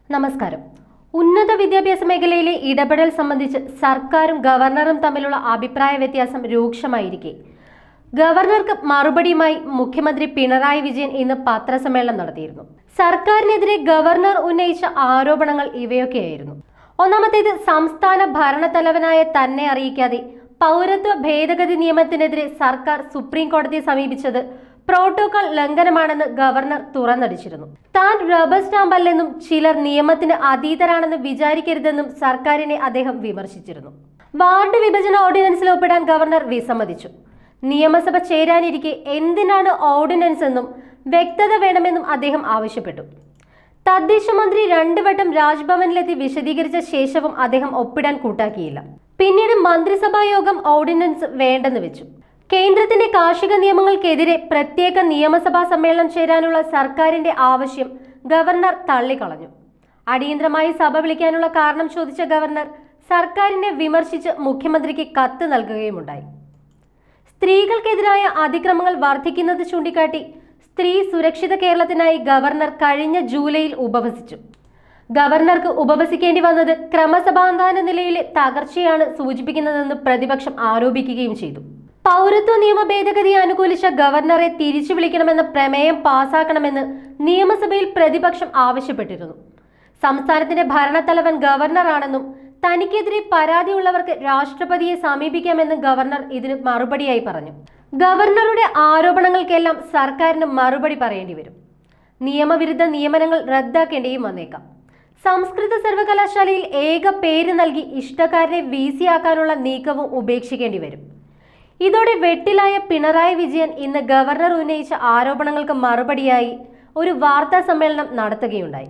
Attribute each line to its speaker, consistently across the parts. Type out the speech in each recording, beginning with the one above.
Speaker 1: നമസ്കാരം ഉന്നത വിദ്യാഭ്യാസ മേഖലയിലെ ഇടപെടൽ സംബന്ധിച്ച് സർക്കാരും ഗവർണറും തമ്മിലുള്ള അഭിപ്രായ വ്യത്യാസം രൂക്ഷമായിരിക്കെ ഗവർണർക്ക് മറുപടിയുമായി മുഖ്യമന്ത്രി പിണറായി വിജയൻ ഇന്ന് പത്രസമ്മേളനം നടത്തിയിരുന്നു സർക്കാരിനെതിരെ ഗവർണർ ഉന്നയിച്ച ആരോപണങ്ങൾ ഇവയൊക്കെയായിരുന്നു ഒന്നാമത്തേത് സംസ്ഥാന ഭരണത്തലവനായ തന്നെ അറിയിക്കാതെ പൗരത്വ ഭേദഗതി നിയമത്തിനെതിരെ സർക്കാർ സുപ്രീം കോടതിയെ സമീപിച്ചത് പ്രോട്ടോകോൾ ലംഘനമാണെന്ന് ഗവർണർ തുറന്നടിച്ചിരുന്നു താൻ റബ്ബർ സ്റ്റാമ്പല്ലെന്നും ചിലർ നിയമത്തിന് അതീതരാണെന്ന് വിചാരിക്കരുതെന്നും സർക്കാരിനെ അദ്ദേഹം വിമർശിച്ചിരുന്നു വാർഡ് വിഭജന ഓർഡിനൻസിൽ ഒപ്പിടാൻ ഗവർണർ വിസമ്മതിച്ചു നിയമസഭ ചേരാനിരിക്കെ എന്തിനാണ് ഓർഡിനൻസ് എന്നും വ്യക്തത വേണമെന്നും അദ്ദേഹം ആവശ്യപ്പെട്ടു തദ്ദേശ മന്ത്രി രണ്ടു വട്ടം രാജ്ഭവനിലെത്തി വിശദീകരിച്ച ശേഷവും അദ്ദേഹം ഒപ്പിടാൻ കൂട്ടാക്കിയില്ല പിന്നീട് മന്ത്രിസഭാ യോഗം ഓർഡിനൻസ് വേണ്ടെന്ന് വെച്ചു കേന്ദ്രത്തിന്റെ കാർഷിക നിയമങ്ങൾക്കെതിരെ പ്രത്യേക നിയമസഭാ സമ്മേളനം ചേരാനുള്ള സർക്കാരിന്റെ ആവശ്യം ഗവർണർ തള്ളിക്കളഞ്ഞു അടിയന്തരമായി സഭ വിളിക്കാനുള്ള കാരണം ചോദിച്ച ഗവർണർ സർക്കാരിനെ വിമർശിച്ച് മുഖ്യമന്ത്രിക്ക് കത്ത് നൽകുകയുമുണ്ടായി സ്ത്രീകൾക്കെതിരായ അതിക്രമങ്ങൾ വർദ്ധിക്കുന്നത് ചൂണ്ടിക്കാട്ടി സ്ത്രീ സുരക്ഷിത കേരളത്തിനായി ഗവർണർ കഴിഞ്ഞ ജൂലൈയിൽ ഉപവസിച്ചു ഗവർണർക്ക് ഉപവസിക്കേണ്ടി വന്നത് ക്രമസമാധാന നിലയിലെ തകർച്ചയാണ് സൂചിപ്പിക്കുന്നതെന്ന് പ്രതിപക്ഷം ആരോപിക്കുകയും ചെയ്തു പൗരത്വ നിയമ ഭേദഗതി അനുകൂലിച്ച ഗവർണറെ തിരിച്ചു വിളിക്കണമെന്ന പ്രമേയം പാസാക്കണമെന്ന് നിയമസഭയിൽ പ്രതിപക്ഷം ആവശ്യപ്പെട്ടിരുന്നു സംസ്ഥാനത്തിന്റെ ഭരണത്തലവൻ ഗവർണറാണെന്നും തനിക്കെതിരെ പരാതിയുള്ളവർക്ക് രാഷ്ട്രപതിയെ സമീപിക്കാമെന്ന് ഗവർണർ ഇതിന് മറുപടിയായി പറഞ്ഞു ഗവർണറുടെ ആരോപണങ്ങൾക്കെല്ലാം സർക്കാരിന് മറുപടി പറയേണ്ടി വരും നിയമവിരുദ്ധ നിയമനങ്ങൾ റദ്ദാക്കേണ്ടിയും വന്നേക്കാം സംസ്കൃത സർവകലാശാലയിൽ ഏക പേര് നൽകി ഇഷ്ടക്കാരനെ വി സി ആക്കാനുള്ള നീക്കവും ഉപേക്ഷിക്കേണ്ടി വരും ഇതോടെ വെട്ടിലായ പിണറായി വിജയൻ ഇന്ന് ഗവർണർ ഉന്നയിച്ച ആരോപണങ്ങൾക്ക് മറുപടിയായി ഒരു വാർത്താ സമ്മേളനം നടത്തുകയുണ്ടായി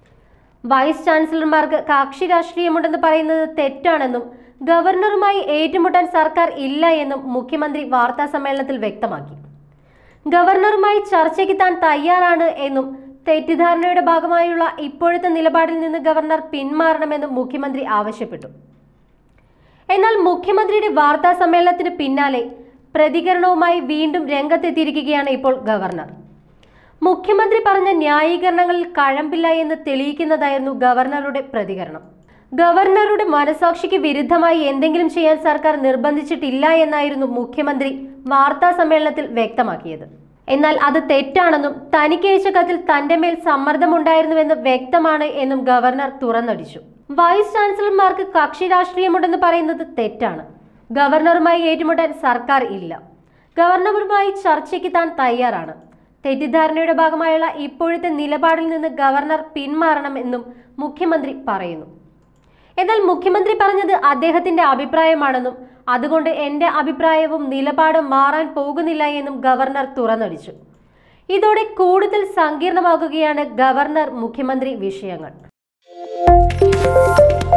Speaker 1: വൈസ് ചാൻസലർമാർക്ക് കക്ഷി രാഷ്ട്രീയമുണ്ടെന്ന് പറയുന്നത് തെറ്റാണെന്നും ഗവർണറുമായി ഏറ്റുമുട്ടാൻ സർക്കാർ ഇല്ല എന്നും മുഖ്യമന്ത്രി വാർത്താ സമ്മേളനത്തിൽ വ്യക്തമാക്കി ഗവർണറുമായി ചർച്ചയ്ക്ക് താൻ തയ്യാറാണ് എന്നും തെറ്റിദ്ധാരണയുടെ ഭാഗമായുള്ള ഇപ്പോഴത്തെ നിലപാടിൽ നിന്ന് ഗവർണർ പിന്മാറണമെന്നും മുഖ്യമന്ത്രി ആവശ്യപ്പെട്ടു എന്നാൽ മുഖ്യമന്ത്രിയുടെ വാർത്താ സമ്മേളനത്തിന് പിന്നാലെ പ്രതികരണവുമായി വീണ്ടും രംഗത്തെത്തിയിരിക്കുകയാണ് ഇപ്പോൾ ഗവർണർ മുഖ്യമന്ത്രി പറഞ്ഞ ന്യായീകരണങ്ങളിൽ കഴമ്പില്ല എന്ന് തെളിയിക്കുന്നതായിരുന്നു ഗവർണറുടെ പ്രതികരണം ഗവർണറുടെ മനസാക്ഷിക്ക് വിരുദ്ധമായി എന്തെങ്കിലും ചെയ്യാൻ സർക്കാർ നിർബന്ധിച്ചിട്ടില്ല എന്നായിരുന്നു മുഖ്യമന്ത്രി വാർത്താ സമ്മേളനത്തിൽ വ്യക്തമാക്കിയത് എന്നാൽ അത് തെറ്റാണെന്നും തനിക്ക് അയച്ച കത്തിൽ തന്റെ മേൽ സമ്മർദ്ദമുണ്ടായിരുന്നുവെന്ന് വ്യക്തമാണ് എന്നും ഗവർണർ തുറന്നടിച്ചു വൈസ് ചാൻസലർമാർക്ക് കക്ഷി രാഷ്ട്രീയമുണ്ടെന്ന് പറയുന്നത് തെറ്റാണ് ഗവർണറുമായി ഏറ്റുമുട്ടാൻ സർക്കാർ ഇല്ല ഗവർണറുമായി ചർച്ചയ്ക്ക് താൻ തയ്യാറാണ് തെറ്റിദ്ധാരണയുടെ ഭാഗമായുള്ള ഇപ്പോഴത്തെ നിലപാടിൽ നിന്ന് ഗവർണർ പിന്മാറണമെന്നും മുഖ്യമന്ത്രി പറയുന്നു എന്നാൽ മുഖ്യമന്ത്രി പറഞ്ഞത് അദ്ദേഹത്തിന്റെ അഭിപ്രായമാണെന്നും അതുകൊണ്ട് എന്റെ അഭിപ്രായവും നിലപാടും മാറാൻ പോകുന്നില്ല എന്നും ഗവർണർ തുറന്നടിച്ചു ഇതോടെ കൂടുതൽ സങ്കീർണമാകുകയാണ് ഗവർണർ മുഖ്യമന്ത്രി വിഷയങ്ങൾ